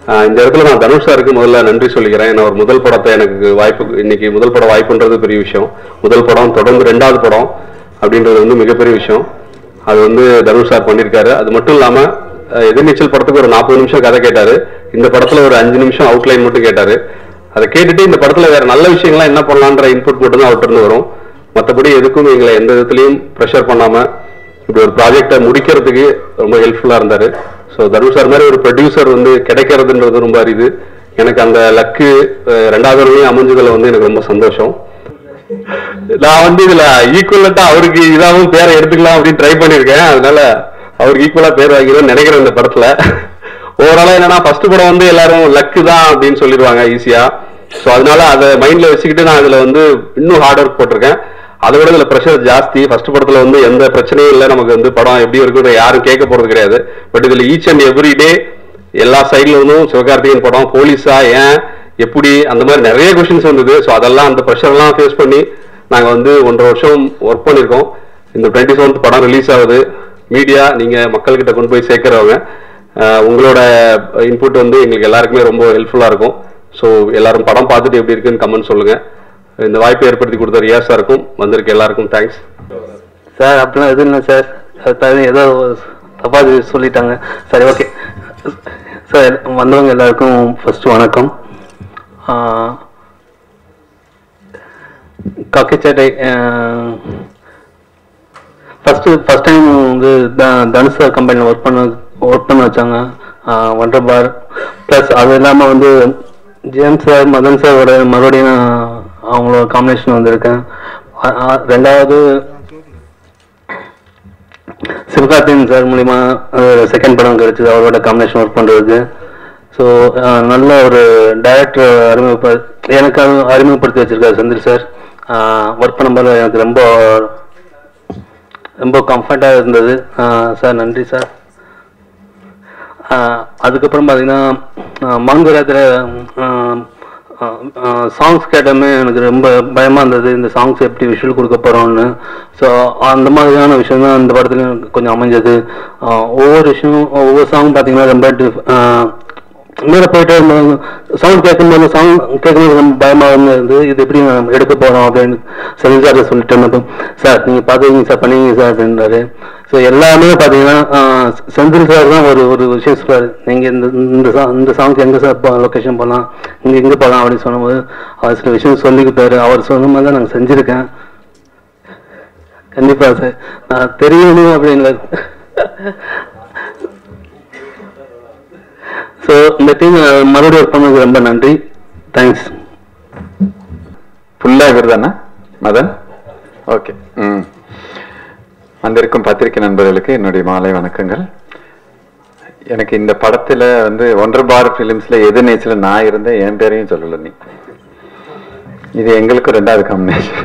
ஆஹ் இந்த இடத்துல நான் தனுஷ் சாருக்கு முதல்ல நன்றி சொல்லிக்கிறேன் ஏன்னா ஒரு முதல் படத்தை எனக்கு வாய்ப்பு இன்னைக்கு முதல் படம் வாய்ப்புன்றது பெரிய விஷயம் முதல் படம் தொடர்ந்து ரெண்டாவது படம் அப்படின்றது வந்து மிகப்பெரிய விஷயம் அது வந்து தனுஷ் சார் பண்ணியிருக்காரு அது மட்டும் இல்லாம அஹ், எதிர்நீச்சல் படத்துக்கு ஒரு நாற்பது நிமிஷம் கதை கேட்டாரு இந்த படத்துல ஒரு அஞ்சு நிமிஷம் அவுட்லைன் மட்டும் கேட்டாரு அதை கேட்டுட்டு இந்த படத்துல வேற நல்ல விஷயங்கள்லாம் என்ன பண்ணலான்ற இன்புட் மட்டும் தான் அவர்கிட்ட இருந்து வரும் மற்றபடி எதுக்கும் எங்களை எந்த விதத்துலையும் ப்ரெஷர் பண்ணாம இப்படி ஒரு ப்ராஜெக்டை முடிக்கிறதுக்கு ரொம்ப ஹெல்ப்ஃபுல்லா இருந்தாரு ஸோ தனுஷ் சார் மாதிரி ஒரு ப்ரொடியூசர் வந்து கிடைக்கிறதுன்றது ரொம்ப அரிது எனக்கு அந்த லக்கு ரெண்டாவது தடவையும் அமைஞ்சதுல வந்து எனக்கு ரொம்ப சந்தோஷம் நான் வந்து இதுல ஈக்குவலட்டா அவருக்கு இதாகவும் பேரை எடுத்துக்கலாம் அப்படின்னு ட்ரை பண்ணிருக்கேன் அதனால அவருக்கு ஈக்குவலா பேர் வாங்கிடும்னு நினைக்கிறேன் இந்த படத்துல ஓவராலா என்னன்னா ஃபர்ஸ்ட் படம் வந்து எல்லாரும் லக்கு தான் அப்படின்னு சொல்லிடுவாங்க ஈஸியா ஸோ அதனால அதை மைண்ட்ல வச்சுக்கிட்டு நான் இதுல வந்து இன்னும் ஹார்ட் ஒர்க் போட்டிருக்கேன் அதை விட இதுல ப்ரெஷர் ஜாஸ்தி ஃபர்ஸ்ட் படத்துல வந்து எந்த பிரச்சனையும் இல்லை நமக்கு வந்து படம் எப்படி இருக்குன்னு யாரும் கேட்க போறது கிடையாது பட் இதுல ஈச் அண்ட் எவ்ரி டே எல்லா சைட்ல இருந்தும் சிவகார்த்திகேயன் படம் போலீஸா ஏன் எப்படி அந்த மாதிரி நிறைய கொஸ்டின்ஸ் வந்தது ஸோ அதெல்லாம் அந்த ப்ரெஷர்லாம் ஃபேஸ் பண்ணி நாங்க வந்து ஒன்றரை வருஷம் ஒர்க் பண்ணியிருக்கோம் இந்த டுவெண்ட்டி செவன்த் படம் ரிலீஸ் ஆகுது மீடியா நீங்க மக்கள்கிட்ட கொண்டு போய் சேர்க்கிறவங்க அஹ், உங்களோட இன்புட் வந்து எங்களுக்கு எல்லாருக்குமே ரொம்ப ஹெல்ப்ஃபுல்லா இருக்கும் ஸோ எல்லாரும் படம் பார்த்துட்டு எப்படி இருக்குன்னு கமெண்ட் சொல்லுங்க இந்த வாய்ப்பை ஏற்படுத்தி கொடுத்த ரியா சாருக்கும் வந்திருக்க எல்லாருக்கும் தேங்க்ஸ் சார் அப்படிலாம் எதுவும் இல்லை சார் அது தவிர ஏதோ தப்பா சொல்லிட்டாங்க சரி ஓகே சார் வந்தவங்க எல்லாருக்கும் ஃபர்ஸ்ட் வணக்கம் காக்கிச்சட்டை ஃபர்ஸ்ட் ஃபர்ஸ்ட் டைம் வந்து த- தனுஷ் சார் கம்பெனியில் ஒர்க் பண்ண ஒர்க் பண்ண வச்சாங்க ஒன்றரை பார் ப்ளஸ் அது இல்லாமல் வந்து ஜேம்ஸ் சார் மதன் சாரோட மறுபடியும் நான் அவங்களோட காம்பினேஷன் வந்திருக்கேன் அ- அ- ரெண்டாவது சிவகார்த்திகேயன் சார் மூலிமா செகண்ட் படம் கிடைச்சது அவரோட காம்பினேஷன் ஒர்க் பண்ணுறதுக்கு ஸோ நல்ல ஒரு டைரக்டர் அறிமுகப்ப எனக்கு அது அறிமுகப்படுத்தி வச்சிருக்காரு செந்தில் சார் ஒர்க் பண்ணும்போது எனக்கு ரொம்ப ரொம்ப கம்ஃபர்ட்டாக இருந்தது சார் நன்றி சார் ஆஹ் அதுக்கப்புறம் பார்த்தீங்கன்னா மாங்குராத்தில் சாங்ஸ் கேட்டமே எனக்கு ரொம்ப பயமாக இருந்தது இந்த சாங்ஸ் எப்படி விஷுவல் கொடுக்க போகிறோம்னு ஸோ அந்த மாதிரியான விஷயம் தான் இந்த படத்துல எனக்கு கொஞ்சம் அமைஞ்சது ஆஹ் ஒவ்வொரு விஷயம் ஒவ்வொரு சாங் பார்த்தீங்கன்னா ரொம்ப டிஃப்- ஆஹ் மேலே போயிட்டு சவுண்ட் கேட்கும்போது சவுண்ட் கேட்கும்போது ரொம்ப பயமாக இருந்தது இது எப்படி நம்ம எடுக்க போகிறோம் அப்படின்னு சரி சார் சொல்லிட்டு இருந்தப்போ சார் நீங்கள் பார்த்துக்கிங்க சார் பண்ணுவீங்க சார் அப்படின்றாரு ஸோ எல்லாமே பார்த்தீங்கன்னா ஆஹ் செந்தில் சார் தான் ஒரு ஒரு விஷயம் சொல்றாரு நீங்கள் இந்த இந்த song- இந்த சாங்க்கு எங்கே சார் லொக்கேஷன் போகலாம் இங்கே எங்கே போகலாம் அப்படின்னு சொன்னபோது அவர் சில விஷயம் சொல்லிக்கிட்டாரு அவர் சொன்ன மாதிரி தான் நாங்கள் செஞ்சுருக்கேன் கண்டிப்பாக சார் நான் தெரியணும் அப்படின்னு ஸோ இந்த டீம் மறுபடியும் ஒர்க் பண்ணதுக்கு ரொம்ப நன்றி தேங்க்ஸ் ஃபுல்லா இவர் தானே மதன் ஓகே ம் வந்திருக்கும் பத்திரிகை நண்பர்களுக்கு என்னுடைய மாலை வணக்கங்கள் எனக்கு இந்த படத்துல வந்து ஒன்றரை பார் பிலிம்ஸ்ல எது நேச்சுல நான் இருந்தேன் என் பேரையும் சொல்லல நீ இது எங்களுக்கு ரெண்டாவது காம்பினேஷன்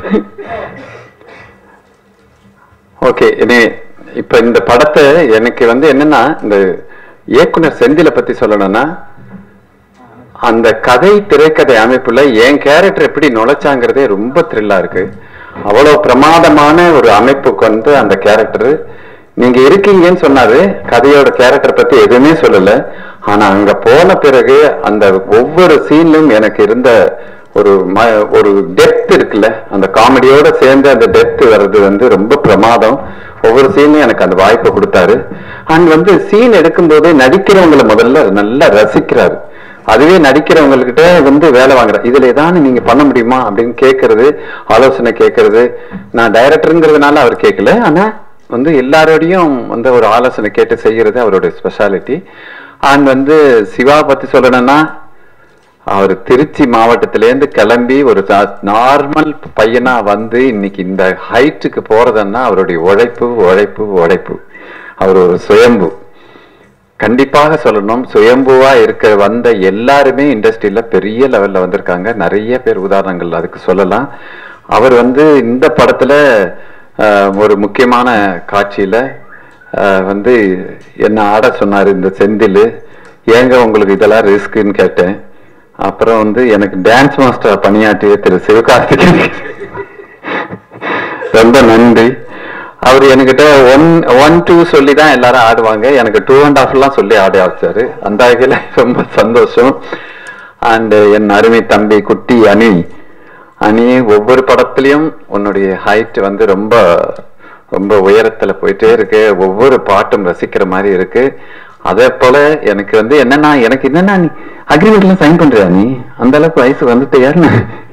ஓகே இனி இப்ப இந்த படத்தை எனக்கு வந்து என்னன்னா இந்த இயக்குனர் செந்தில பத்தி சொல்லணும்னா அந்த கதை திரைக்கதை அமைப்புல என் கேரக்டர் எப்படி நுழைச்சாங்கிறதே ரொம்ப த்ரில்லா இருக்கு அவ்வளவு பிரமாதமான ஒரு அமைப்பு கொண்டு அந்த கேரக்டர் நீங்க இருக்கீங்கன்னு சொன்னாரு கதையோட கேரக்டர் பத்தி எதுவுமே சொல்லல ஆனா அங்க போன பிறகு அந்த ஒவ்வொரு சீன்லும் எனக்கு இருந்த ஒரு ம- ஒரு டெப்த் இருக்குல்ல அந்த காமெடியோட சேர்ந்து அந்த டெப்த் வர்றது வந்து ரொம்ப பிரமாதம் ஒவ்வொரு சீனும் எனக்கு அந்த வாய்ப்பை கொடுத்தாரு அண்ட் வந்து சீன் எடுக்கும்போதே நடிக்கிறவங்களை முதல்ல நல்லா ரசிக்கிறாரு அதுவே நடிக்கிறவங்ககிட்ட வந்து வேலை வாங்குறேன் இதுல ஏதாவது நீங்க பண்ண முடியுமா அப்படின்னு கேட்கறது ஆலோசனை கேட்கறது நான் டைரக்டருங்கிறதுனால அவர் கேட்கல ஆனா வந்து எல்லாரோடையும் வந்து ஒரு ஆலோசனை கேட்டு செய்யறது அவருடைய ஸ்பெஷாலிட்டி அண்ட் வந்து சிவா பத்தி சொல்லணும்னா அவர் திருச்சி மாவட்டத்திலேருந்து கிளம்பி ஒரு நார்மல் பையனா வந்து இன்னைக்கு இந்த ஹைட்டுக்கு போறதுன்னா அவருடைய உழைப்பு உழைப்பு உழைப்பு அவர் ஒரு சுயம்பு கண்டிப்பாக சொல்லணும் சுயம்புவா இருக்க வந்த எல்லாருமே இண்டஸ்ட்ரியில பெரிய லெவல்ல வந்திருக்காங்க நிறைய பேர் உதாரணங்கள் அதுக்கு சொல்லலாம் அவர் வந்து இந்த படத்துல ஆஹ், ஒரு முக்கியமான காட்சியில ஆஹ், வந்து என்ன ஆட சொன்னாரு இந்த செந்தில் ஏங்க உங்களுக்கு இதெல்லாம் ரிஸ்க்குன்னு கேட்டேன் அப்புறம் வந்து எனக்கு டான்ஸ் மாஸ்டர் பணியாற்றிய திரு சிவகார்த்திகேயன் ரொம்ப நன்றி அவர் என்கிட்ட ஒன் ஒன் டூ சொல்லி தான் எல்லாரும் ஆடுவாங்க எனக்கு டூ அண்ட் ஹாஃப்லாம் சொல்லி ஆட ஆச்சாரு அந்த வகையில் ரொம்ப சந்தோஷம் அண்ட் என் அருமை தம்பி குட்டி அணி அணி ஒவ்வொரு படத்துலயும் உன்னுடைய ஹைட் வந்து ரொம்ப ரொம்ப உயரத்துல போயிட்டே இருக்கு ஒவ்வொரு பாட்டும் ரசிக்கிற மாதிரி இருக்கு அதே போல எனக்கு வந்து என்னன்னா எனக்கு என்னன்னா நீ அக்ரிமெண்ட்லாம் சைன் பண்றியா நீ அந்த அளவுக்கு வயசு வந்துட்டியான்னு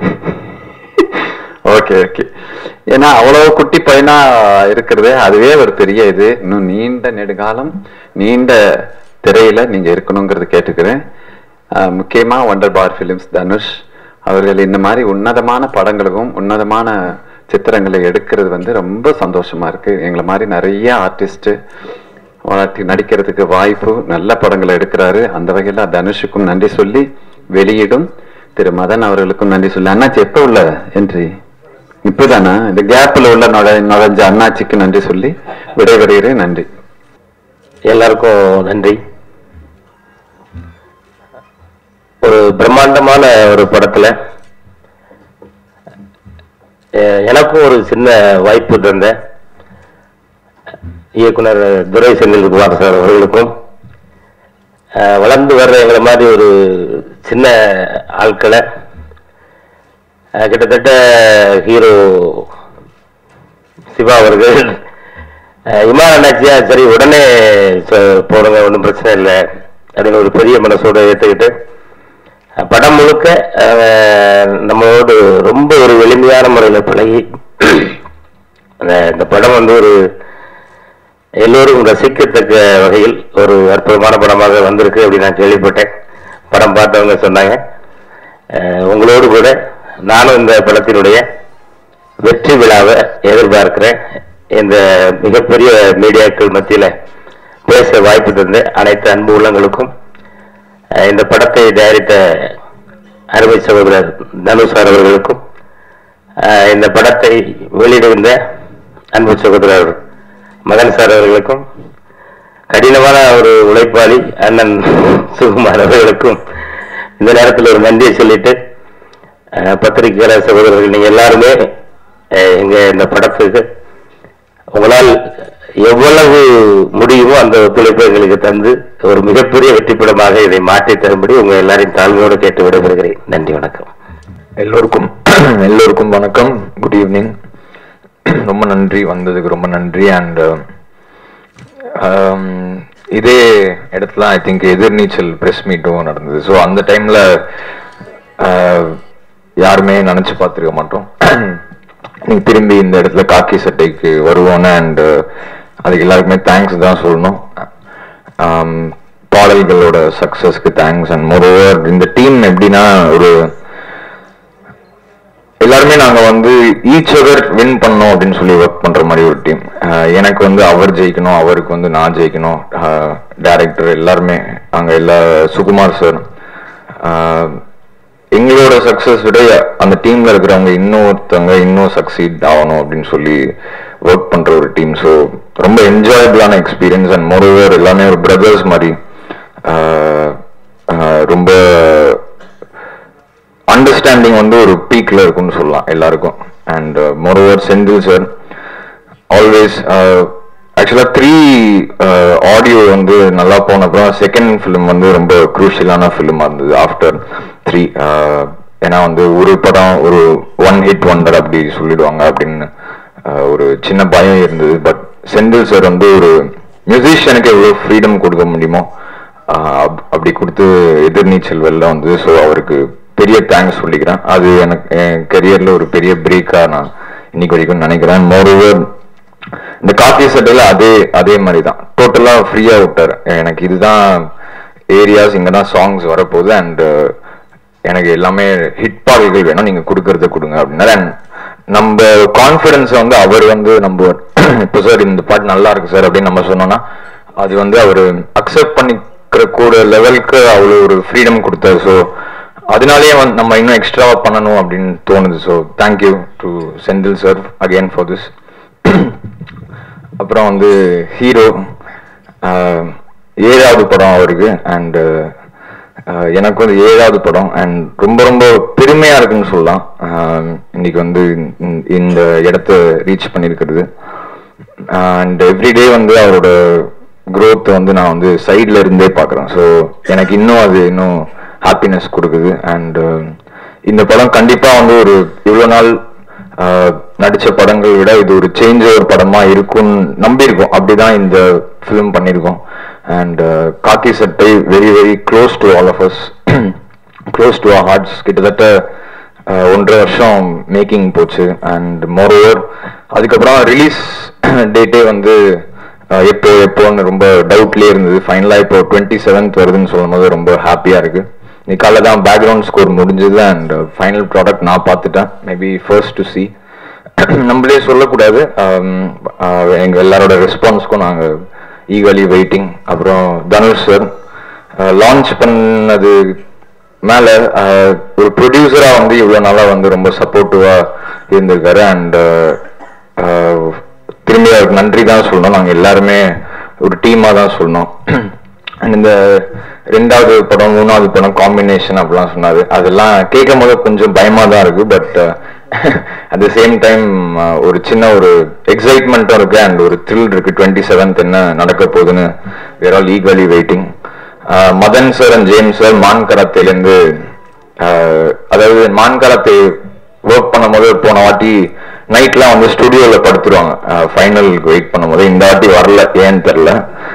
ஓகே ஓகே ஏன்னா அவ்வளவு குட்டி பையனா இருக்கிறது அதுவே ஒரு பெரிய இது இன்னும் நீண்ட நெடுகாலம் நீண்ட திரையில நீங்க இருக்கணுங்கிறது கேட்டுக்கிறேன் ஆஹ் முக்கியமா ஒண்டர் பார் ஃபிலிம்ஸ் தனுஷ் அவர்கள் இந்த மாதிரி உன்னதமான படங்களுக்கும் உன்னதமான சித்திரங்களை எடுக்கிறது வந்து ரொம்ப சந்தோஷமா இருக்கு எங்களை மாதிரி நிறைய ஆர்டிஸ்ட் வளர்த்தி நடிக்கிறதுக்கு வாய்ப்பு நல்ல படங்களை எடுக்கிறாரு அந்த வகையில தனுஷுக்கும் நன்றி சொல்லி வெளியிடும் திரு மதன் அவர்களுக்கும் நன்றி சொல்லி அண்ணாச்சி எப்ப உள்ள என்ட்ரி இப்பதானா இந்த கேப்ல உள்ள நுழை நுழைஞ்ச அண்ணாச்சிக்கு நன்றி சொல்லி விடைபெறுகிறேன் நன்றி எல்லாருக்கும் நன்றி ஒரு பிரம்மாண்டமான ஒரு படத்துல அஹ், எனக்கும் ஒரு சின்ன வாய்ப்பு தந்த இயக்குனர் துரை செந்தில்குமார் சார் அவர்களுக்கும் அஹ், வளர்ந்து வர்ற எங்களை மாதிரி ஒரு சின்ன ஆட்களை அஹ், கிட்டத்தட்ட ஹீரோ சிவா அவர்கள் அஹ், இமான் அண்ணாச்சியா சரி உடனே ச- போடுங்க ஒன்றும் பிரச்சனை இல்லை அப்படின்னு ஒரு பெரிய மனசோட ஏற்றுக்கிட்டு அஹ், படம் முழுக்க அஹ், நம்மளோடு ரொம்ப ஒரு எளிமையான முறையில் பழகி அந்த- இந்த படம் வந்து ஒரு எல்லோரும் ரசிக்கத்தக்க வகையில் ஒரு அற்புதமான படமாக வந்திருக்கு அப்படின்னு நான் கேள்விப்பட்டேன் படம் பார்த்தவங்க சொன்னாங்க அஹ், உங்களோடு கூட நானும் இந்த படத்தினுடைய வெற்றி விழாவை எதிர்பார்க்கிறேன் இந்த மிகப்பெரிய மீடியாக்கள் மத்தியில பேச வாய்ப்பு தந்த அனைத்து அன்பு உள்ளங்களுக்கும் அஹ், இந்த படத்தை தயாரித்த அருமை சகோதரர் தனுஷார் அவர்களுக்கும் அஹ், இந்த படத்தை வெளியிடுகின்ற அன்பு சகோதரர் மகன் சார் அவர்களுக்கும் கடினமான ஒரு உழைப்பாளி அண்ணன் சுகுமார் அவர்களுக்கும் இந்த நேரத்தில் ஒரு நன்றியை சொல்லிட்டு அஹ், பத்திரிகையாளர் சகோதரர்கள் நீங்க எல்லாருமே அஹ், எங்க இந்த படத்துக்கு உங்களால் எவ்வளவு முடியுமோ அந்த ஒத்துழைப்பை எங்களுக்கு தந்து ஒரு மிகப்பெரிய வெற்றி படமாக இதை மாற்றி தரும்படி உங்க எல்லாரையும் தாழ்மையோடு கேட்டு விடைபெறுகிறேன் நன்றி வணக்கம் எல்லோருக்கும் எல்லோருக்கும் வணக்கம் குட் ஈவினிங் ரொம்ப நன்றி வந்ததுக்கு ரொம்ப நன்றி அண்ட் இதே இடத்துல ஐ திங்க் எதிர்நீச்சல் ப்ரெஸ் மீட்டும் நடந்தது ஸோ அந்த டைம்ல யாருமே நினைச்சு பார்த்துருக்க மாட்டோம் நீங்க திரும்பி இந்த இடத்துல காக்கி சட்டைக்கு வருவோன்னு அண்ட் அதுக்கு எல்லாருக்குமே தேங்க்ஸ் தான் சொல்லணும் ஆம், பாடல்களோட சக்சஸ்க்கு தேங்க்ஸ் அண்ட் மோரோவர் இந்த டீம் எப்படின்னா ஒரு எல்லாருமே நாங்க வந்து ஈச் அதர் வின் பண்ணோம் அப்படின்னு சொல்லி ஒர்க் பண்ற மாதிரி ஒரு டீம் எனக்கு வந்து அவர் ஜெயிக்கணும் அவருக்கு வந்து நான் ஜெயிக்கணும் டைரக்டர் எல்லாருமே நாங்க எல்லா சுகுமார் சார் எங்களோட சக்சஸ் விட அந்த டீம்ல இருக்கிறவங்க இன்னொருத்தவங்க இன்னும் சக்சீட் ஆகணும் அப்படின்னு சொல்லி ஒர்க் பண்ற ஒரு டீம் ஸோ ரொம்ப என்ஜாயபிளான எக்ஸ்பீரியன்ஸ் அண்ட் மோரோவர் எல்லாமே ஒரு பிரதர்ஸ் மாதிரி ஆஹ், ஆஹ், ரொம்ப அண்டர்ஸ்டாண்டிங் வந்து ஒரு பீக்ல இருக்கும்னு சொல்லலாம் எல்லாருக்கும் and moreover Senthil sir always ஆக்சுவலா த்ரீ ஆடியோ வந்து நல்லா போன அப்புறம் செகண்ட் ஃபிலிம் வந்து ரொம்ப குரூஷியலான ஃபிலிமா இருந்தது ஆஃப்டர் த்ரீ ஏன்னா வந்து ஒரு படம் ஒரு ஒன் ஹிட் ஒண்டர் அப்படி சொல்லிடுவாங்க அப்படின்னு ஆஹ், ஒரு சின்ன பயம் இருந்தது பட் செந்தில் சார் வந்து ஒரு மியூசிஷியனுக்கு எவ்வளோ ஃப்ரீடம் கொடுக்க முடியுமோ ஆஹ் அப்- அப்படி கொடுத்து எதிர்நீச்சல் வெளில வந்து ஸோ அவருக்கு பெரிய தேங்க்ஸ் சொல்லிக்கிறேன் அது எனக்கு என் கெரியர்ல ஒரு பெரிய பிரேக்கா நான் இன்னைக்கு வரைக்கும் நினைக்கிறேன் மோரோவர் இந்த காஃபி செட்டில் அதே அதே மாதிரி தான் டோட்டலா ஃப்ரீயா விட்டார் எனக்கு இதுதான் ஏரியாஸ் இங்க தான் சாங்ஸ் வரப்போகுது அண்ட் எனக்கு எல்லாமே ஹிட் பாடல்கள் வேணும் நீங்க கொடுக்கறத கொடுங்க அப்படின்னாரு அண்ட் நம்ம கான்ஃபிடன்ஸ் வந்து அவர் வந்து நம்ம இப்போ சார் இந்த பாட்டு நல்லா இருக்கு சார் அப்படின்னு நம்ம சொன்னோம்னா அது வந்து அவர் அக்செப்ட் பண்ணிக்கிற கூட லெவலுக்கு அவ்வளோ ஒரு ஃப்ரீடம் கொடுத்தாரு ஸோ அதனாலேயே வந்து நம்ம இன்னும் எக்ஸ்ட்ராவா பண்ணணும் அப்படின்னு தோணுது so thank you to Senthil sir again for this அப்புறம் வந்து ஹீரோ ஏழாவது படம் அவருக்கு அண்ட் எனக்கு வந்து ஏழாவது படம் அண்ட் ரொம்ப ரொம்ப பெருமையா இருக்குன்னு சொல்லலாம் ஆஹ் இன்னைக்கு வந்து இந்த- இந்த இடத்த ரீச் பண்ணியிருக்கிறது அண்ட் எவ்ரிடே வந்து அவரோட growth வந்து நான் வந்து சைடில் இருந்தே பார்க்குறேன் ஸோ எனக்கு இன்னும் அது இன்னும் ஹாப்பினஸ் கொடுக்குது அண்ட் இந்த படம் கண்டிப்பாக வந்து ஒரு இவ்வளோ நாள் ஆஹ், நடிச்ச படங்கள் விட இது ஒரு சேஞ்ச் ஒரு படமா இருக்கும்னு நம்பியிருக்கோம் அப்படிதான் இந்த ஃபிலிம் பண்ணியிருக்கோம் and Kaakki Sattai very very close to all of us close to our hearts கிட்டத்தட்ட ஆஹ், ஒன்றரை வருஷம் மேக்கிங் போச்சு அண்ட் மோரோவர் அதுக்கப்புறம் ரிலீஸ் டேட்டே வந்து ஆஹ், எப்போ எப்போன்னு ரொம்ப டவுட்லேயே இருந்தது ஃபைனலாக இப்போ டுவெண்ட்டி செவன்த் வருதுன்னு சொல்லும் போது ரொம்ப ஹாப்பியாக இருக்கு இன்னைக்கு காலைல தான் பேக்ரவுண்ட் ஸ்கோர் முடிஞ்சது அண்ட் ஃபைனல் ப்ராடக்ட் நான் பார்த்துட்டேன் மேபி ஃபர்ஸ்ட் டு சி நம்மளே சொல்லக்கூடாது ஆம், ஆஹ், எங்க எல்லாரோட ரெஸ்பான்ஸ்க்கும் நாங்கள் ஈகலி வெயிட்டிங் அப்புறம் தனுஷ் சார் லான்ச் பண்ணது மேல ஆஹ், ஒரு ப்ரொடியூசரா வந்து இவ்வளவு நாளா வந்து ரொம்ப சப்போர்ட்டிவா இருந்திருக்காரு அண்ட் திரும்பி அவருக்கு நன்றி தான் சொல்லணும் நாங்க எல்லாருமே ஒரு டீமா தான் சொல்லணும் அண்ட் இந்த ரெண்டாவது படம் மூணாவது படம் காம்பினேஷன் அப்படிலாம் சொன்னாரு அதெல்லாம் கேட்கும் போது கொஞ்சம் பயமா தான் இருக்கு but at the same time ஒரு சின்ன ஒரு எக்ஸைட்மெண்ட்டும் இருக்கு அண்ட் ஒரு த்ரில் இருக்கு டுவெண்ட்டி செவன்த் என்ன நடக்க போகுதுன்னு where all equally waiting Madhan sir and James sir Maan கராத்தேலேருந்து அதாவது மான் கராத்தே ஒர்க் பண்ணும்போது போன வாட்டி நைட்லாம் வந்து ஸ்டுடியோவில் படுத்துருவாங்க ஃபைனலுக்கு வெயிட் பண்ணும்போது இந்த வாட்டி வரல ஏன்னு தெரில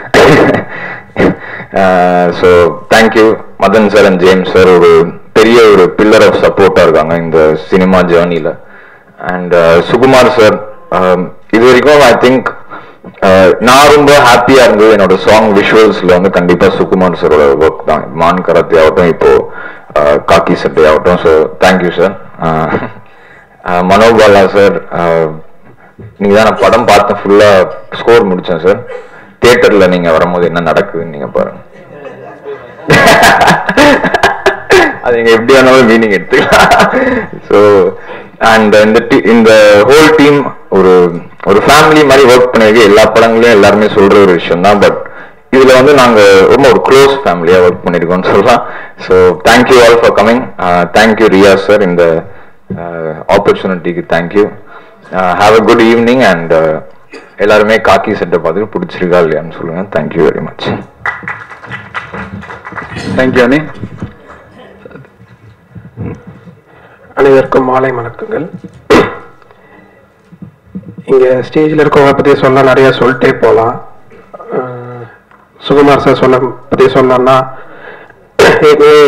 so thank you Madhan sir and James sir ஒரு பெரிய ஒரு பில்லர் ஆஃப் சப்போர்ட்டாக இருக்காங்க இந்த சினிமா ஜேர்னியில் அண்ட் சுகுமார் சார் இது வரைக்கும் ஐ திங்க் நான் ரொம்ப ஹாப்பியா இருந்தது என்னோட சாங் விஷுவல்ஸ்ல வந்து கண்டிப்பா சுகுமார் சாரோட ஒர்க் தான் மான் கராத்தே ஆகட்டும் இப்போ அஹ், காக்கி சட்டை ஆகட்டும் so thank you sir Manobala sir நீங்க தான் நான் படம் பார்த்தேன் ஃபுல்லா ஸ்கோர் முடிச்சேன் சார் தியேட்டர்ல நீங்க வரும்போது என்ன நடக்குதுன்னு நீங்க பாருங்க அது நீங்க எப்படி வேணாலும் மீனிங் எடுத்துக்கலாம் ஸோ அண்ட் இந்த டி- இந்த ஹோல் டீம் ஒரு ஒரு ஃபேமிலி மாதிரி ஒர்க் பண்ணிருக்கு எல்லா படங்களையும் எல்லாருமே சொல்ற ஒரு விஷயம் தான் பட் இதுல வந்து நாங்க ரொம்ப ஒரு க்ளோஸ் ஃபேமிலியா ஒர்க் பண்ணிருக்கோம்னு சொல்லலாம் so thank you all for coming thank you Riya sir இந்த ஆப்பர்ச்சுனிட்டிக்கு thank you have a good evening and எல்லாருமே காக்கி சட்டை பார்த்துட்டு பிடிச்சிருக்கா இல்லையான்னு சொல்லுங்க தேங்க்யூ வெரி மச் தேங்க்யூ அனி அனைவருக்கும் மாலை வணக்கங்கள் இங்க ஸ்டேஜ்ல இருக்கவங்க பத்தி சொல்ல நிறைய சொல்லிட்டே போலாம் அஹ், சுகுமார் சார் சொன்ன பத்தி சொன்னோம்னா ஏற்கனவே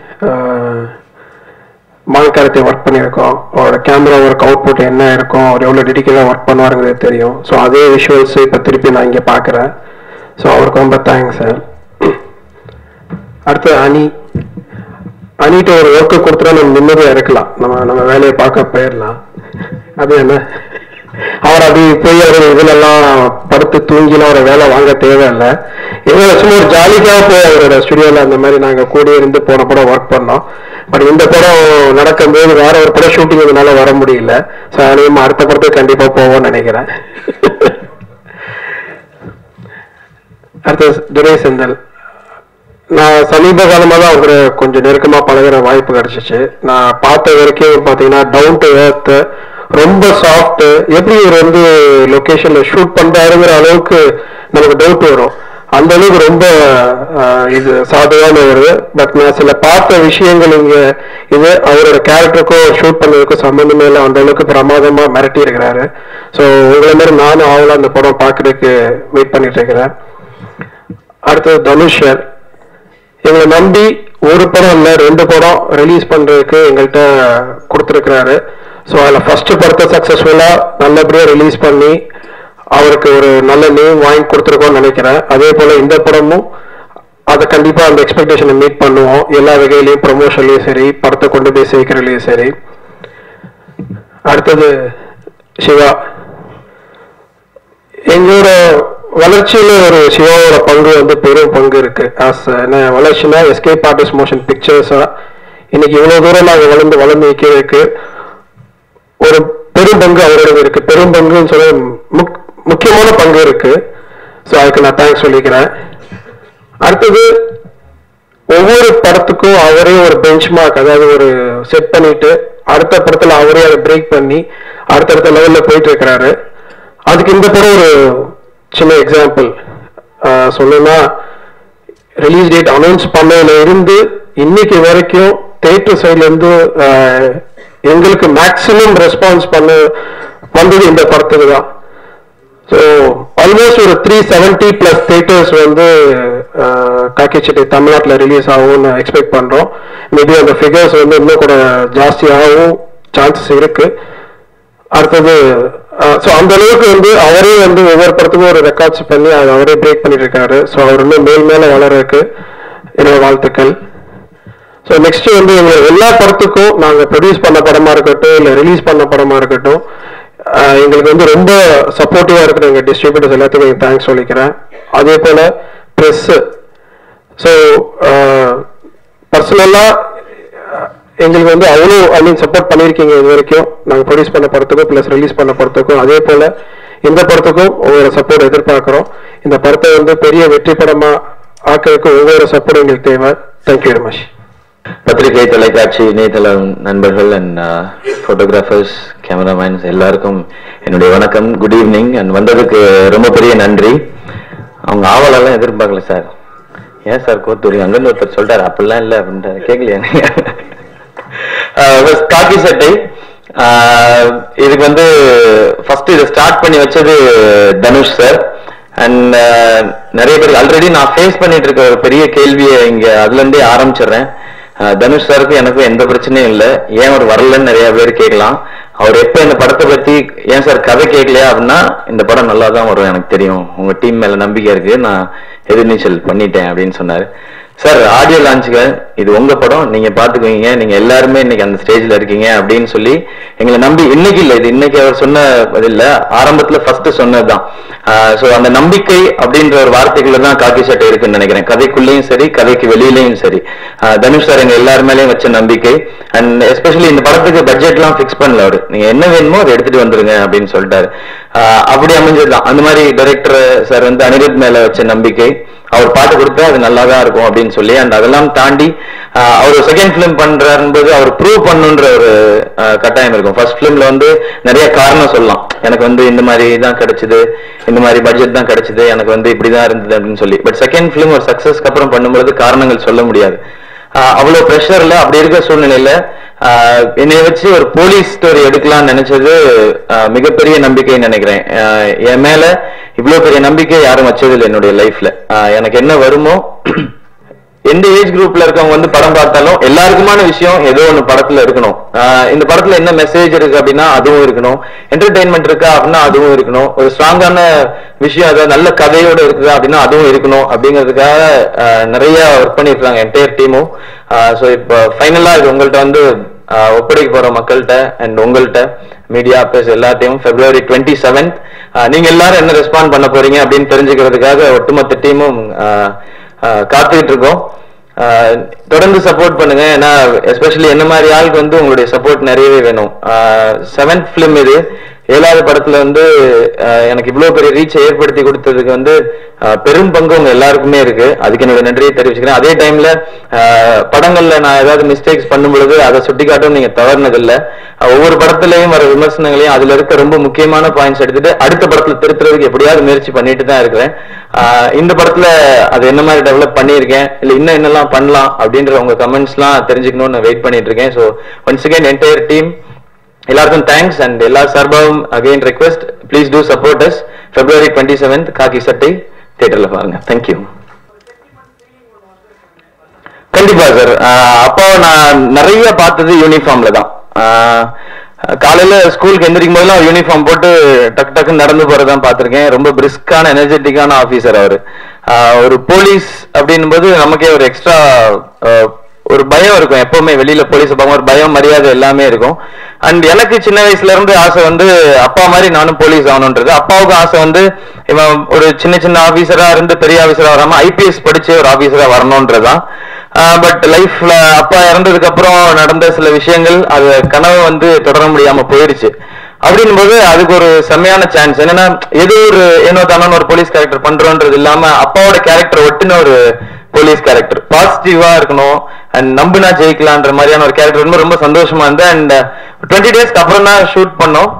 மால்காரத்தை ஒர்க் பண்ணியிருக்கோம் அவரோட கேமரா ஒர்க் அவுட்புட் என்ன இருக்கும் அவர் எவ்வளோ டெடிக்கேட்டாக ஒர்க் பண்ணுவாருங்கிறது தெரியும் ஸோ அதே விஷுவல்ஸ் இப்போ திருப்பி நான் இங்கே பார்க்குறேன் ஸோ அவருக்கு ரொம்ப தேங்க்ஸ் சார் அடுத்து அனி அனிட்ட ஒரு ஒர்க்கு கொடுத்துட்டா நம்ம நிம்மதியா இருக்கலாம் நம்ம நம்ம வேலையை பார்க்க போயிடலாம் அது என்ன அவர் அப்படி போய் அவர் இதுலெல்லாம் படுத்து தூங்கிலாம் ஒரு வேலை வாங்க தேவையில்லை ஏதோ சும்மா ஒரு ஜாலிக்காக போய் அவரோட ஸ்டுடியோல அந்த மாதிரி நாங்க கூடி இருந்து போன படம் ஒர்க் பண்ணோம் பட் இந்த படம் நடக்கும்போது வேற ஒரு படம் ஷூட்டிங் இதனால வர முடியல ஸோ அதனால அடுத்த படத்துக்கு கண்டிப்பா போவோம்னு நினைக்கிறேன் அடுத்து துரை செந்தல் நான் சமீப காலமா தான் அவரு கொஞ்சம் நெருக்கமா பழகுற வாய்ப்பு கிடைச்சிச்சு நான் பார்த்த வரைக்கும் பாத்தீங்கன்னா டவுன் டு எர்த் ரொம்ப சாஃப்ட் எப்படி இவர் வந்து லொகேஷன்ல ஷூட் பண்றாருங்கிற அளவுக்கு நமக்கு டவுட் வரும் அந்த அளவுக்கு ரொம்ப ஆஹ், இது சாதுவானவர் பட் நான் சில பார்த்த விஷயங்கள் இங்க இது அவரோட கேரக்டருக்கும் ஷூட் பண்ணதுக்கும் சம்பந்தமே இல்லை அந்த அளவுக்கு பிரமாதமா மிரட்டி இருக்கிறாரு ஸோ உங்களை மாதிரி நானும் ஆவலா அந்த படம் பார்க்கறதுக்கு வெயிட் பண்ணிட்டு இருக்கிறேன் அடுத்தது தனுஷ் சார் எங்களை நம்பி ஒரு படம் இல்லை ரெண்டு படம் ரிலீஸ் பண்றதுக்கு எங்கள்கிட்ட கொடுத்துருக்கிறாரு ஸோ அதில் ஃபர்ஸ்ட் படத்தை சக்ஸஸ்ஃபுல்லாக நல்லபடியாக ரிலீஸ் பண்ணி அவருக்கு ஒரு நல்ல நேம் வாங்கி கொடுத்துருக்கோம்னு நினைக்கிறேன் அதே போல இந்த படமும் அதை கண்டிப்பா அந்த எக்ஸ்பெக்டேஷனை மீட் பண்ணுவோம் எல்லா வகையிலையும் ப்ரொமோஷன்லயும் சரி படத்தை கொண்டு போய் சேர்க்கறதுலயும் சரி அடுத்தது சிவா எங்களோட வளர்ச்சியில ஒரு சிவாவோட பங்கு வந்து பெரும் பங்கு இருக்கு ஆஸ் என்ன வளர்ச்சினா எஸ்கேப் ஆர்டிஸ்ட் மோஷன் பிக்சர்ஸா இன்னைக்கு இவ்வளவு தூரம் நாங்க வளர்ந்து வளர்ந்து நிற்கிறதுக்கு ஒரு பெரும் பங்கு அவரோட இருக்கு பெரும் பங்குன்னு சொல்ல முக்- முக்கியமான பங்கு இருக்கு ஸோ அதுக்கு நான் தேங்க்ஸ் சொல்லிக்கிறேன் அடுத்தது ஒவ்வொரு படத்துக்கும் அவரே ஒரு பெஞ்ச் மார்க் அதாவது ஒரு செட் பண்ணிட்டு அடுத்த படத்துல அவரே அதை பிரேக் பண்ணி அடுத்தடுத்த லெவல்ல போயிட்டு இருக்கிறாரு அதுக்கு இந்த படம் ஒரு சின்ன எக்ஸாம்பிள் சொல்லணும்னா ரிலீஸ் டேட் அனௌன்ஸ் பண்ணதுல இருந்து இன்னைக்கு வரைக்கும் தேட்டர் சைட்ல இருந்து ஆஹ், எங்களுக்கு மேக்சிமம் ரெஸ்பான்ஸ் பண்ண வந்தது இந்த படத்துக்கு தான் ஸோ ஆல்மோஸ்ட் ஒரு த்ரீ செவன்ட்டி பிளஸ் தேட்டர்ஸ் வந்து காக்கிச்சட்டை தமிழ்நாட்டில் ரிலீஸ் ஆகும்னு எக்ஸ்பெக்ட் பண்ணுறோம் மேபி அந்த ஃபிகர்ஸ் வந்து இன்னும் கூட ஜாஸ்தியாகவும் சான்சஸ் இருக்கு அடுத்தது ஸோ அந்த அளவுக்கு வந்து அவரே வந்து ஒவ்வொரு படத்துக்கும் ஒரு ரெக்கார்ட்ஸ் பண்ணி அதை அவரே பிரேக் பண்ணிட்டு இருக்காரு ஸோ அவர் இன்னும் மேல் மேலே வளரக்கு என்னோட வாழ்த்துக்கள் ஸோ நெக்ஸ்ட் வந்து எங்க எல்லா படத்துக்கும் நாங்கள் ப்ரொடியூஸ் பண்ண படமா இருக்கட்டும் இல்லை ரிலீஸ் பண்ண படமா இருக்கட்டும் ஆஹ் எங்களுக்கு வந்து ரொம்ப சப்போர்ட்டிவா இருக்கிற எங்க டிஸ்ட்ரிபியூட்டர்ஸ் எல்லாத்துக்கும் எனக்கு தேங்க்ஸ் சொல்லிக்கிறேன் அதே போல ப்ரெஸ் ஸோ பர்சனலாக எங்களுக்கு வந்து அவ்வளோ ஐ மீன் சப்போர்ட் பண்ணியிருக்கீங்க இது வரைக்கும் நாங்கள் ப்ரொடியூஸ் பண்ண படத்துக்கும் ப்ளஸ் ரிலீஸ் பண்ண படத்துக்கும் அதே போல் இந்த படத்துக்கும் உங்களோட சப்போர்ட் எதிர்பார்க்குறோம் இந்த படத்தை வந்து பெரிய வெற்றி படமாக ஆக்கிறதுக்கு ஒவ்வொரு சப்போர்ட் எங்களுக்கு தேவை தேங்க்யூ வெரி மச் பத்திரிகை தொலைக்காட்சி இணையதள நண்பர்கள் அண்ட் ஃபோட்டோகிராஃபர்ஸ் கேமராமேன்ஸ் எல்லாருக்கும் என்னுடைய வணக்கம் குட் ஈவினிங் அண்ட் வந்ததுக்கு ரொம்ப பெரிய நன்றி அவங்க ஆவலெல்லாம் எதிர்பார்க்கல சார் ஏன் சார் கோத்தூரி அங்கன்னு ஒருத்தர் சொல்றாரு அப்படிலாம் இல்லை அப்படின்ட்டு கேட்கலையா நீங்க காக்கி சட்டை ஆஹ் இதுக்கு வந்து ஃபர்ஸ்ட் இதை ஸ்டார்ட் பண்ணி வச்சது தனுஷ் சார் அண்ட் நிறைய பேர் ஆல்ரெடி நான் ஃபேஸ் பண்ணிட்டு இருக்க ஒரு பெரிய கேள்வியை இங்க அதுல இருந்தே ஆரம்பிச்சிடுறேன் ஆஹ் தனுஷ் சாருக்கு எனக்கும் எந்த பிரச்சனையும் இல்லை ஏன் அவர் வரலன்னு நிறைய பேர் கேட்கலாம் அவர் எப்ப இந்த படத்தை பத்தி ஏன் சார் கதை கேட்கலையா அப்படின்னா இந்த படம் நல்லா தான் வரும் எனக்கு தெரியும் உங்க டீம் மேல நம்பிக்கை இருக்கு நான் எதிர்நீச்சல் பண்ணிட்டேன் அப்படின்னு சொன்னாரு சார் ஆடியோ லான்ச்சுக்கு இது உங்க படம் நீங்க பாத்துக்குவீங்க நீங்க எல்லாருமே இன்னைக்கு அந்த ஸ்டேஜ்ல இருக்கீங்க அப்படின்னு சொல்லி எங்களை நம்பி இன்னைக்கு இல்ல இது இன்னைக்கு அவர் சொன்ன இல்ல ஆரம்பத்துல ஃபர்ஸ்ட் சொன்னதுதான் சோ அந்த நம்பிக்கை அப்படின்ற ஒரு வார்த்தைக்குள்ள தான் காக்கி சட்டை இருக்குன்னு நினைக்கிறேன் கதைக்குள்ளேயும் சரி கதைக்கு வெளியிலயும் சரி ஆஹ் தனுஷ் சார் எங்க எல்லார் மேலயும் வச்ச நம்பிக்கை அண்ட் எஸ்பெஷலி இந்த படத்துக்கு பட்ஜெட் எல்லாம் பிக்ஸ் பண்ணல அவரு நீங்க என்ன வேணுமோ அதை எடுத்துட்டு வந்துருங்க அப்படின்னு சொல்லிட்டாரு ஆஹ் அப்படி அமைஞ்சதுதான் அந்த மாதிரி டைரக்டர் சார் வந்து அனிருத் மேல வச்ச நம்பிக்கை அவர் பாட்டு கொடுத்தா அது நல்லா தான் இருக்கும் அப்படின்னு சொல்லி அண்ட் அதெல்லாம் தாண்டி ஆஹ் அவர் செகண்ட் ஃபிலிம் பண்றாரும்போது அவர் ப்ரூவ் பண்ணுன்ற ஒரு ஆஹ் கட்டாயம் இருக்கும் ஃபர்ஸ்ட் ஃபிலிம்ல வந்து நிறைய காரணம் சொல்லலாம் எனக்கு வந்து இந்த மாதிரி தான் கிடைச்சது இந்த மாதிரி பட்ஜெட் தான் கிடைச்சது எனக்கு வந்து இப்படிதான் இருந்தது அப்படின்னு சொல்லி பட் செகண்ட் ஃபிலிம் ஒரு சக்சஸ்க்கு அப்புறம் பண்ணும்போது காரணங்கள் சொல்ல முடியாது ஆஹ் அவ்வளவு ப்ரெஷர்ல அப்படி இருக்க சூழ்நிலையில ஆஹ் என்னை வச்சு ஒரு போலீஸ் ஸ்டோரி எடுக்கலாம்னு நினைச்சது ஆஹ் மிகப்பெரிய நம்பிக்கைன்னு நினைக்கிறேன் ஆஹ் என் மேல இவ்வளவு பெரிய நம்பிக்கை யாரும் வச்சதில்லை என்னுடைய லைஃப்ல எனக்கு என்ன வருமோ எந்த ஏஜ் குரூப்ல இருக்கவங்க வந்து படம் பார்த்தாலும் எல்லாருக்குமான விஷயம் ஏதோ ஒண்ணு படத்துல இருக்கணும் ஆஹ் இந்த படத்துல என்ன மெசேஜ் இருக்கு அப்படின்னா அதுவும் இருக்கணும் என்டர்டைன்மெண்ட் இருக்கா அப்படின்னா அதுவும் இருக்கணும் ஒரு ஸ்ட்ராங்கான விஷயம் அதாவது நல்ல கதையோட இருக்குதா அப்படின்னா அதுவும் இருக்கணும் அப்படிங்கிறதுக்காக ஆஹ் நிறைய ஒர்க் பண்ணிருக்காங்க என்டையர் டீமும் ஸோ இப்போ ஃபைனலா இது உங்கள்ட்ட வந்து ஆஹ் ஒப்படைக்க போற மக்கள்கிட்ட அண்ட் உங்கள்கிட்ட மீடியா பேஸ் எல்லாத்தையும் பிப்ரவரி டுவெண்ட்டி செவன்த் நீங்க எல்லாரும் என்ன ரெஸ்பாண்ட் பண்ண போறீங்க அப்படின்னு தெரிஞ்சுக்கிறதுக்காக ஒட்டுமொத்த டீமும் காத்துக்கிட்டு இருக்கோம் ஆஹ் தொடர்ந்து சப்போர்ட் பண்ணுங்க ஏன்னா எஸ்பெஷலி என்ன மாதிரி ஆளுக்கு வந்து உங்களுடைய சப்போர்ட் நிறையவே வேணும் செவன்த் ஃபிலிம் இது ஏழாவது படத்துல வந்து ஆஹ் எனக்கு இவ்வளவு பெரிய ரீச்சை ஏற்படுத்தி கொடுத்ததுக்கு வந்து ஆஹ் பெரும் பங்கு உங்க எல்லாருக்குமே இருக்கு அதுக்கு என்னோட நன்றியை தெரிவிச்சுக்கிறேன் அதே டைம்ல படங்கள்ல நான் ஏதாவது மிஸ்டேக்ஸ் பண்ணும் பொழுது அதை சுட்டிக்காட்டும் நீங்க தவறுனதில்ல ஆஹ் ஒவ்வொரு படத்துலயும் வர விமர்சனங்களையும் அதுல இருக்க ரொம்ப முக்கியமான பாயிண்ட்ஸ் எடுத்துட்டு அடுத்த படத்துல திருத்துறதுக்கு எப்படியாவது முயற்சி பண்ணிட்டு தான் இருக்கிறேன் ஆஹ் இந்த படத்துல அது என்ன மாதிரி டெவலப் பண்ணியிருக்கேன் இல்ல இன்னும் என்னெல்லாம் பண்ணலாம் அப்படின்ற உங்க கமெண்ட்ஸ்லாம் தெரிஞ்சுக்கணும்னு வெயிட் பண்ணிட்டு இருக்கேன் so once again entire team எல்லாருக்கும் தேங்க்ஸ் அண்ட் எல்லா சார்பாகவும் again request please to support us February twenty seventh Kaaki Sattai தியேட்டர்ல பாருங்க தேங்க்யூ கண்டிப்பா சார் அப்பாவை நான் நிறைய பார்த்தது யூனிஃபார்ம்ல தான் ஆஹ் காலையில ஸ்கூலுக்கு எந்திரிக்கும் போதெல்லாம் யூனிஃபார்ம் போட்டு டக்கு டக்குன்னு நடந்து போறதான் பார்த்திருக்கேன் ரொம்ப பிரிஸ்கான எனர்ஜெட்டிக்கான ஆபீசர் அவரு ஆஹ் ஒரு போலீஸ் அப்படின்னும் போது நமக்கே ஒரு எக்ஸ்ட்ரா ஒரு பயம் இருக்கும் எப்பவுமே வெளியில போலீஸ் பார்க்கும் ஒரு பயம் மரியாதை எல்லாமே இருக்கும் அண்ட் எனக்கு சின்ன வயசுல இருந்து ஆசை வந்து அப்பா மாதிரி நானும் போலீஸ் ஆகணுன்றது அப்பாவுக்கு ஆசை வந்து இவன் ஒரு சின்ன சின்ன ஆபீசரா இருந்து பெரிய ஆபீசரா வராம ஐபிஎஸ் படிச்சு ஒரு ஆபீசரா வரணுன்றதுதான் பட் லைஃப்ல அப்பா இறந்ததுக்கு அப்புறம் நடந்த சில விஷயங்கள் அது கனவு வந்து தொடர முடியாம போயிருச்சு அப்படின்னும் போது அதுக்கு ஒரு செம்மையான சான்ஸ் என்னன்னா ஏதோ ஒரு ஏனோ தானோ ஒரு போலீஸ் கேரக்டர் பண்றோன்றது இல்லாம அப்பாவோட கேரக்டர் ஒட்டுன ஒரு போலீஸ் கேரக்டர் பாசிட்டிவா இருக்கணும் அண்ட் நம்புனா ஜெயிக்கலான்ற மாதிரியான ஒரு கேரக்டர் ரொம்ப ரொம்ப சந்தோஷமா இருந்தது அண்ட் டுவெண்ட்டி டேஸ்க்கு அப்புறம் தான் ஷூட் பண்ணோம்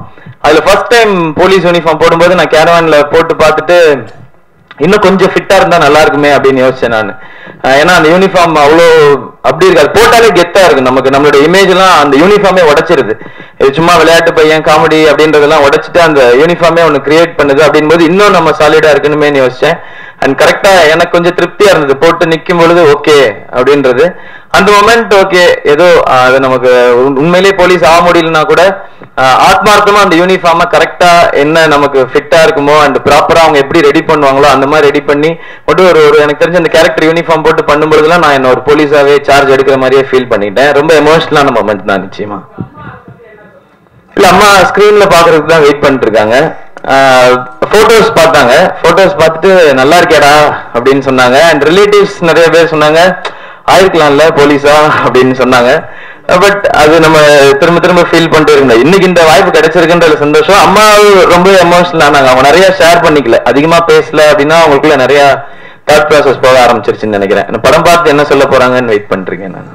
அதுல ஃபர்ஸ்ட் டைம் போலீஸ் யூனிஃபார்ம் போடும்போது நான் கேரவான்ல போட்டு பார்த்துட்டு இன்னும் கொஞ்சம் ஃபிட்டா இருந்தா நல்லா இருக்குமே அப்படின்னு யோசிச்சேன் நான் ஏன்னா அந்த யூனிஃபார்ம் அவ்வளோ அப்படி இருக்காது போட்டாலே கெத்தா இருக்கு நமக்கு நம்மளோட இமேஜ் எல்லாம் அந்த யூனிஃபார்மே உடைச்சிருது இது சும்மா விளையாட்டு பையன் காமெடி அப்படின்றதெல்லாம் உடைச்சிட்டு அந்த யூனிஃபார்மே ஒன்று கிரியேட் பண்ணுது அப்படின்போது இன்னும் நம்ம சாலிடா இருக்கணுமே யோசிச்சேன் அண்ட் கரெக்டா எனக்கு கொஞ்சம் திருப்தியா இருந்தது போட்டு நிக்கும் பொழுது ஓகே அப்படின்றது அந்த மொமெண்ட் ஓகே ஏதோ ஆஹ், அது நமக்கு உண்- உண்மையிலேயே போலீஸ் ஆக முடியலன்னா கூட ஆஹ், ஆத்மார்த்தமா அந்த யூனிஃபார்ம கரெக்டா என்ன நமக்கு ஃபிட்டா இருக்குமோ அண்ட் ப்ராப்பரா அவங்க எப்படி ரெடி பண்ணுவாங்களோ அந்த மாதிரி ரெடி பண்ணி மட்டும் ஒரு ஒரு எனக்கு தெரிஞ்ச அந்த கேரக்டர் யூனிஃபார்ம் போட்டு பண்ணும்பொழுதுலாம் நான் என்ன ஒரு போலீஸாவே சார்ஜ் எடுக்கிற மாதிரியே ஃபீல் பண்ணிட்டேன் ரொம்ப எமோஷனலான மொமெண்ட் தான் நிச்சயமா இல்ல அம்மா ஸ்கிரீன்ல பாக்குறதுக்கு தான் வெயிட் பண்ணிட்டு இருக்காங்க போட்டோஸ் பார்த்தாங்க போட்டோஸ் பார்த்துட்டு நல்லா இருக்கேடா அப்படின்னு சொன்னாங்க அண்ட் ரிலேட்டிவ்ஸ் நிறைய பேர் சொன்னாங்க ஆயிருக்கலாம்ல போலீஸா அப்படின்னு சொன்னாங்க பட் அது நம்ம திரும்ப திரும்ப ஃபீல் பண்ணிட்டு இருந்தோம் இன்னைக்கு இந்த வாய்ப்பு கிடைச்சிருக்குன்ற சந்தோஷம் அம்மா ரொம்ப எமோஷனல் ஆனாங்க அவங்க நிறைய ஷேர் பண்ணிக்கல அதிகமா பேசல அப்படின்னா அவங்களுக்குள்ள நிறைய தாட் ப்ராசஸ் போக ஆரம்பிச்சிருச்சுன்னு நினைக்கிறேன் இந்த படம் பார்த்து என்ன சொல்ல போறாங்கன்னு வெயிட் பண்றீங்க நான்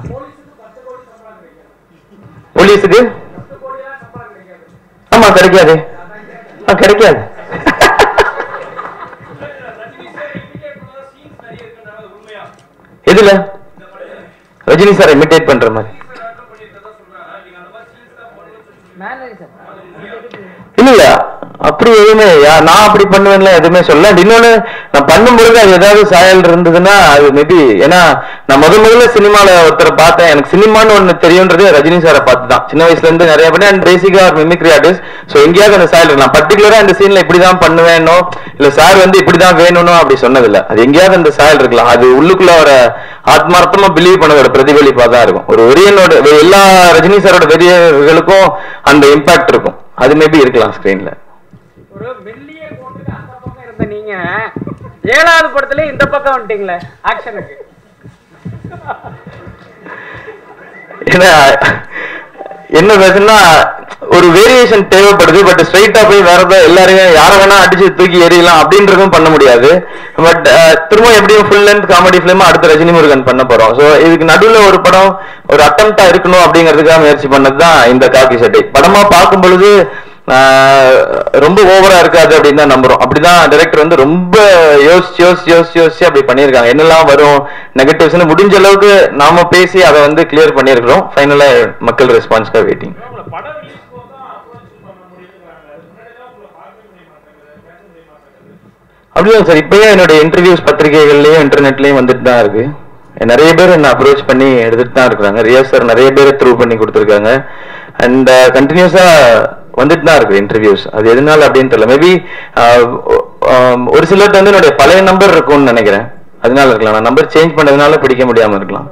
போலீஸுக்கு ஆமா கிடைக்காது ஆ, கிடைக்காது எதுல ரஜினி சார் இமிட்டேட் பண்ற மாதிரி இல்ல இல்ல அப்படி எதுவுமே யா- நான் அப்படி பண்ணுவேன்ல எதுவுமே சொல்ல இன்னொன்னு நான் பண்ணும்பொழுது அது ஏதாவது சாயல் இருந்ததுன்னா அது மேபி ஏன்னா நான் முத முதல்ல சினிமால ஒருத்தரை பார்த்தேன் எனக்கு சினிமான்னு ஒண்ணு தெரியும்ன்றது ரஜினி சாரை பார்த்து தான் சின்ன வயசுல இருந்து நிறைய பண்ணி அண்ட் பேசிக்கா ஒரு மிமிக்ரி ஆர்டிஸ்ட் ஸோ எங்கேயாவது அந்த சாயல் இருக்கு நான் பர்டிகுலரா இந்த சீன்ல இப்படிதான் பண்ணுவேனோ இல்ல சார் வந்து இப்படிதான் வேணும்னோ அப்படி சொன்னதில்ல அது எங்கேயாவது அந்த சாயல் இருக்கலாம் அது உள்ளுக்குள்ள வர ஆத்மார்த்தமா பிலீவ் பண்ணதோட பிரதிபலிப்பா தான் இருக்கும் ஒரு வெறியனோட வெ- எல்லா ரஜினி சாரோட வெறியர்களுக்கும் அந்த இம்பாக்ட் இருக்கும் அது மேபி இருக்கலாம் ஸ்கிரீன்ல ஒரு மெல்லிய கோட்டுக்கு அந்த பக்கம் இருந்த நீங்க ஏழாவது படத்துல இந்த பக்கம் வந்துட்டீங்களே ஆக்ஷனுக்கு ஏன்னா என்ன பேசுனா ஒரு வேரியேஷன் தேவைப்படுது பட் ஸ்ட்ரைட்டா போய் வேற ஏதோ எல்லாரையும் யாரை வேணா அடிச்சு தூக்கி எறியலாம் அப்படின்றதும் பண்ண முடியாது பட் திரும்ப எப்படியும் ஃபுல் லென்த் காமெடி ஃபிலிம் அடுத்த ரஜினி முருகன் பண்ண போறோம் ஸோ இதுக்கு நடுவுல ஒரு படம் ஒரு அட்டம்ப்டா இருக்கணும் அப்படிங்கிறதுக்காக முயற்சி பண்ணது தான் இந்த காக்கி சட்டை படமா பார்க்கும் பொழுது ஆஹ், ரொம்ப ஓவரா இருக்காது அப்படின்னு தான் நம்புறோம் அப்படிதான் டைரக்டர் வந்து ரொம்ப யோசிச்சு யோசிச்சு யோசிச்சு யோசிச்சு அப்படி பண்ணியிருக்காங்க என்னெல்லாம் வரும் நெகட்டிவ்ஸ்னு முடிஞ்ச அளவுக்கு நாம பேசி அதை வந்து கிளியர் பண்ணியிருக்கிறோம் ஃபைனலா மக்கள் ரெஸ்பான்ஸ்க்காக வெயிட்டிங் அப்படிதான் சார் இப்பயே என்னோட இன்டர்வியூஸ் பத்திரிகைகள்லயும் இன்டர்நெட்லயும் வந்துட்டு தான் இருக்கு நிறைய பேர் என்ன அப்ரோச் பண்ணி எடுத்துட்டு தான் இருக்கிறாங்க ரியாஸ் சார் நிறைய பேர் த்ரூ பண்ணி கொடுத்துருக்காங்க அண்ட் கண்டினியூஸா வந்துட்டு தான் இருக்கு இன்டர்வியூஸ் அது எதனால அப்படின்னு தெரியல மேபி ஒரு சிலர்ட்ட வந்து என்னுடைய பழைய நம்பர் இருக்கும்னு நினைக்கிறேன் அதனால இருக்கலாம் நான் நம்பர் சேஞ்ச் பண்ணதுனால பிடிக்க முடியாம இருக்கலாம்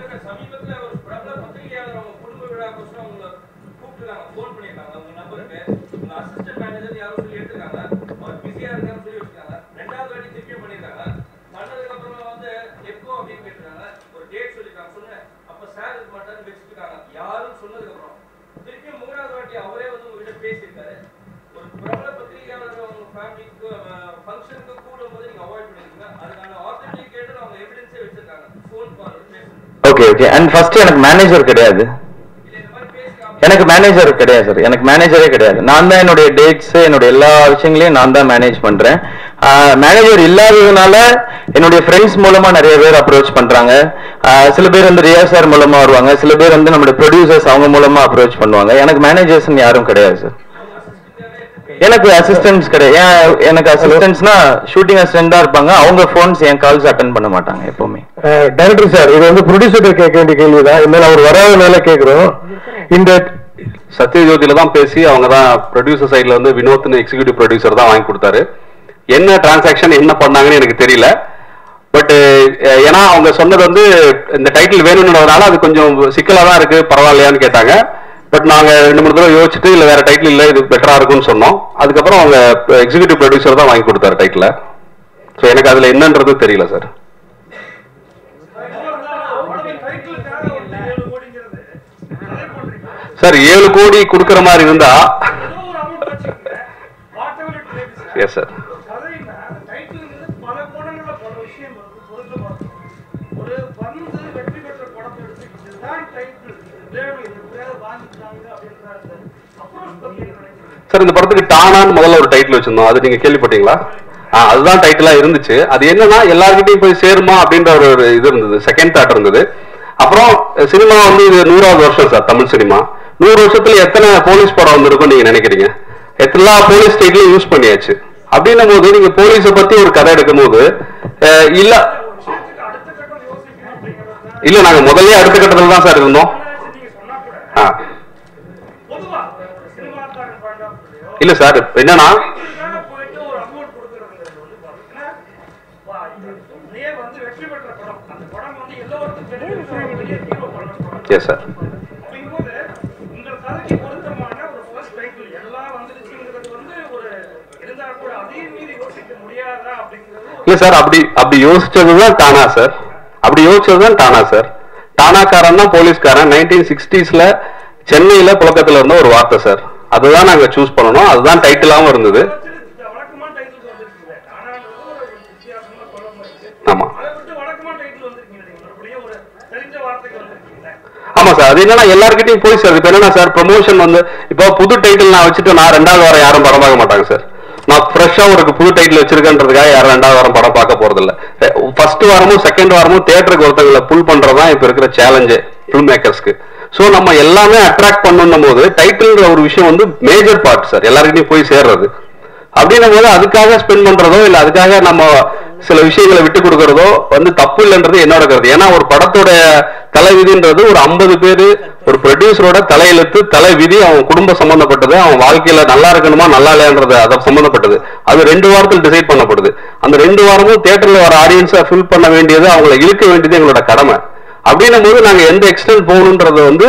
ஓகே ஓகே அண்ட் ஃபர்ஸ்ட் எனக்கு மேனேஜர் கிடையாது எனக்கு மேனேஜர் கிடையாது சார் எனக்கு மேனேஜரே கிடையாது நான் தான் என்னுடைய டேட்ஸ் என்னுடைய எல்லா விஷயங்களையும் நான் தான் மேனேஜ் பண்றேன் மேனேஜர் இல்லாததுனால என்னுடைய ஃப்ரெண்ட்ஸ் மூலமா நிறைய பேர் அப்ரோச் பண்றாங்க ஆஹ் சில பேர் வந்து ரியா சார் மூலமா வருவாங்க சில பேர் வந்து நம்மளுடைய ப்ரொடியூசர்ஸ் அவங்க மூலமா அப்ரோச் பண்ணுவாங்க எனக்கு மேனேஜர்ஸ் யாரும் கிடையாது சார் எனக்கு அசிஸ்டன்ஸ் கிடையாது ஏன் எனக்கு அசிஸ்டன்ஸ்னா ஷூட்டிங் அசிஸ்டன்ட் தான் இருப்பாங்க அவங்க ஃபோன்ஸ் என் கால்ஸ் அட்டன் பண்ண மாட்டாங்க எப்பவுமே டைரக்டர் சார் இது வந்து ப்ரொடியூசர் கேட்க வேண்டிய கேள்விதான் இனிமேல் அவர் வராதனால கேட்கிறோம் இந்த சத்யஜோதியில தான் பேசி அவங்க தான் ப்ரொடியூசர் சைடுல வந்து வினோத்னு எக்ஸிகியூட்டிவ் ப்ரொடியூசர் தான் வாங்கி கொடுத்தாரு என்ன டிரான்சாக்ஷன் என்ன பண்ணாங்கன்னு எனக்கு தெரியல பட் ஏன்னா அவங்க சொன்னது வந்து இந்த டைட்டில் வேணும்ன்றதுனால அது கொஞ்சம் சிக்கலா தான் இருக்கு பரவாயில்லையான்னு கேட்டாங்க பட் நாங்க ரெண்டு மூணு தடவை யோசிச்சுட்டு இல்ல வேற டைட்டில் இல்ல இது பெட்டரா இருக்கும்னு சொன்னோம் அதுக்கப்புறம் அவங்க எக்ஸிகியூட்டிவ் ப்ரொடியூசர் தான் வாங்கி கொடுத்தாரு டைட்டில் ஸோ எனக்கு அதுல என்னன்றது தெரியல சார் சார் ஏழு கோடி கொடுக்கற மாதிரி இருந்தா எஸ் சார் ஒரு வந்து வெற்றி பெற்ற படத்தை எடுத்து இதுதான் டைட்டில் வேணும் இது பேர் வாங்கிட்டாங்க அப்படின்ற அப்ரோச் பத்தி என்ன நினைக்கிறீங்க சார் இந்த படத்துக்கு டானான்னு முதல்ல ஒரு டைட்டில் வச்சிருந்தோம் அது நீங்க கேள்விப்பட்டீங்களா ஆ அதுதான் டைட்டிலா இருந்துச்சு அது என்னன்னா எல்லார்கிட்டயும் போய் சேருமா அப்படின்ற ஒரு ஒரு இது இருந்தது செகண்ட் தாட் இருந்தது அப்புறம் சினிமா வந்து இது நூறாவது வருஷம் சார் தமிழ் சினிமா நூறு வருஷத்துல எத்தனை போலீஸ் படம் வந்திருக்கும் நீங்க நினைக்கிறீங்க எல்லா போலீஸ் டைட்டிலும் யூஸ் பண்ணியாச்சு அப்படின்னும் போது நீங்க போலீஸை பத்தி ஒரு கதை எடுக்கும் போது அஹ், இல்ல இல்ல நாங்க முதல்லயே அடுத்த கட்டத்துல தான் சார் இருந்தோம் ஆ பொதுவா சினிமா பாயிண்ட் ஆஃப் வியூ இல்ல சார் இப்ப என்னன்னா இதுக்காக போயிட்டு ஒரு அமௌண்ட் கொடுக்கறதுங்கிறது வந்து பாத்தீங்கன்னா வா, இது நேர் வந்து வெற்றி பெற்ற படம் அந்த படம் வந்து எல்லோருக்கும் தெரிஞ்ச ஒரு பெரிய ஹீரோ பண்ண படம் எஸ் சார் அப்படிங்கும்போது உங்கள் கதைக்கு பொருத்தமான ஒரு ஃபர்ஸ்ட் டைட்டில் எல்லாம் வந்துருச்சுங்கிறது வந்து ஒரு இருந்தா கூட அதையும் மீறி யோசிக்க முடியாதா அப்படிங்கிறது ஒரு இல்ல சார் அப்படி அப்படி யோசிச்சதுதான் டானா சார் அப்படி யோசிச்சதுதான் டானா சார் டானாக்காரன் தான் போலீஸ்காரன் நைன்டீன் சிக்ஸ்டீஸ்ல சென்னையில புழக்கத்துல இருந்த ஒரு வார்த்தை சார் அதுதான் நாங்க சூஸ் பண்ணணும் அதுதான் டைட்டிலாவும் இருந்தது இந்த வழக்கமான டைட்டில் வந்திருக்கீங்க ஆனான்றது ஒரு வித்தியாசமா சொல்ல முடியுது ஆமா அதை விட்டு வழக்கமான டைட்டில் வந்திருக்கீங்க நீங்க மறுபடியும் ஒரு தெரிஞ்ச வார்த்தைக்கு வந்திருக்கீங்க ஆமா சார் அது என்னன்னா எல்லார்கிட்டயும் போய் சார் இப்ப என்னன்னா சார் ப்ரமோஷன் வந்து இப்போ புது டைட்டில் நான் வச்சுட்டு நான் ரெண்டாவது வாரம் யாரும் படம் பார்க்க மாட்டாங்க சார் நான் ஃப்ரெஷ்ஷா ஒரு புது டைட்டில் வச்சிருக்கேன்றதுக்காக யாரும் ரெண்டாவது வாரம் படம் பார்க்க போறது இல்ல ஃபர்ஸ்ட் வாரமும் செகண்ட் வாரமும் தியேட்டருக்கு ஒருத்தங்களை புல் பண்றதுதான் இப்ப இருக்கிற சேலஞ்சு ஃபில்ம் மேக்கர்ஸ்க்கு சோ நம்ம எல்லாமே அட்ராக்ட் பண்ணணும் போது டைட்டில்ன்ற ஒரு விஷயம் வந்து மேஜர் பார்ட் சார் எல்லாருக்கிட்டையும் போய் சேர்றது அப்படின்னும் போது அதுக்காக ஸ்பெண்ட் பண்றதோ இல்ல அதுக்காக நம்ம சில விஷயங்களை விட்டு கொடுக்கறதோ வந்து தப்பு இல்லைன்றது என்னோட கருத்து ஏன்னா ஒரு படத்தோட தலைவிதின்றது ஒரு ஐம்பது பேரு ஒரு ப்ரொடியூசரோட தலையெழுத்து தலைவிதி அவன் குடும்ப சம்பந்தப்பட்டது அவன் வாழ்க்கையில நல்லா இருக்கணுமா நல்லா இல்லைன்றது அதை சம்பந்தப்பட்டது அது ரெண்டு வாரத்தில் டிசைட் பண்ணப்படுது அந்த ரெண்டு வாரமும் தியேட்டர்ல வர ஆடியன்ஸை ஃபில் பண்ண வேண்டியது அவங்களை இழுக்க வேண்டியது எங்களோட கடமை அப்படின்னும் போது நாங்க எந்த எக்ஸ்டென்ட் போகணுன்றது வந்து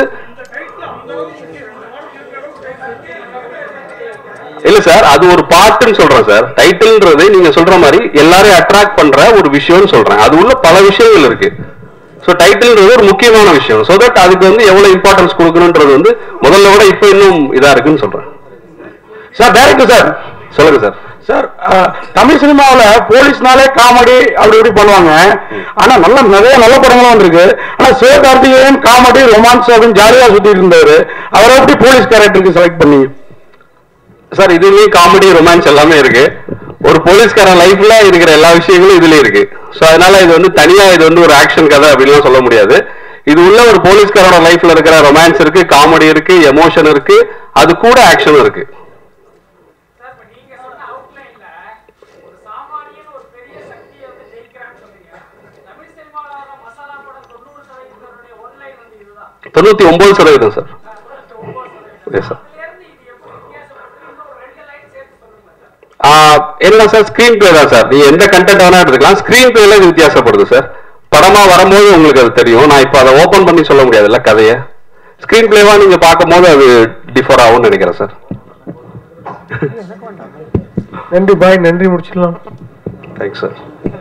இல்ல சார் அது ஒரு பாட்டுன்னு சொல்றேன் சார் டைட்டில்ன்றது நீங்க சொல்ற மாதிரி எல்லாரையும் அட்ராக்ட் பண்ற ஒரு விஷயம்னு சொல்றேன் அது உள்ள பல விஷயங்கள் இருக்கு சோ டைட்டில்ன்றது ஒரு முக்கியமான விஷயம் சோ தட் அதுக்கு வந்து எவ்வளவு இம்பார்ட்டன்ஸ் கொடுக்கணும்ன்றது வந்து முதல்ல விட இப்ப இன்னும் இதா இருக்குன்னு சொல்றேன் சார் டைரக்டர் சார் சொல்லுங்க சார் சார் அஹ், தமிழ் சினிமாவுல போலீஸ்னாலே காமெடி அப்படி இப்படி பண்ணுவாங்க ஆனா நல்ல நிறைய நல்ல படங்களும் வந்திருக்கு ஆனா சிவகார்த்திகேயன் காமெடி ரொமான்ஸ் அப்படின்னு ஜாலியா சுத்திட்டு இருந்தாரு அவரை எப்படி போலீஸ் கேரக்டருக்கு செலக்ட் பண்ணீங்க சார் இதுலயும் காமெடி ரொமான்ஸ் எல்லாமே இருக்கு ஒரு போலீஸ்காரன் லைஃப்ல இருக்கிற எல்லா விஷயங்களும் இதுல இருக்கு சோ அதனால இது வந்து தனியா இது வந்து ஒரு ஆக்ஷன் கதை அப்படின்லாம் சொல்ல முடியாது இது உள்ள ஒரு போலீஸ்காரோட லைஃப்ல இருக்கிற ரொமான்ஸ் இருக்கு காமெடி இருக்கு எமோஷன் இருக்கு அது கூட ஆக்ஷனும் இருக்கு சார் இப்ப நீங்க சொன்ன அவுட்லைன்ல ஒரு சாமானியன் ஒரு பெரிய சக்தியை வந்து ஜெயிக்கிறான்னு சொன்னீங்க தமிழ் சினிமாவில் வர மசாலா படம் தொண்ணூறு சதவீதத்தினுடைய ஒன்லைன் வந்து இதுதான் தொண்ணூத்தி ஒன்பது சதவீதம் சார் எஸ் சார் இதுல இருந்து இது எப்படி வித்தியாசப்பட்டு இன்னும் ஒரு ரெண்டு லைன் சேர்த்து சொல்லுங்க சார் ஆஹ் என்ன சார் ஸ்கிரீன் பிளே தான் சார் நீங்க எந்த கண்டென்ட் வேணா எடுத்துக்கலாம் ஸ்கிரீன் பிளேல இது வித்தியாசப்படுது சார் படமா வரும்போது உங்களுக்கு அது தெரியும் நான் இப்போ அதை ஓபன் பண்ணி சொல்ல முடியாதுல்ல கதையை ஸ்கிரீன் பிளேவா நீங்க பார்க்கும்போது அது டிஃபர் ஆகும்னு நினைக்கிறேன் சார் நன்றி பாய் நன்றி முடிச்சிடலாம் தேங்க்ஸ் சார்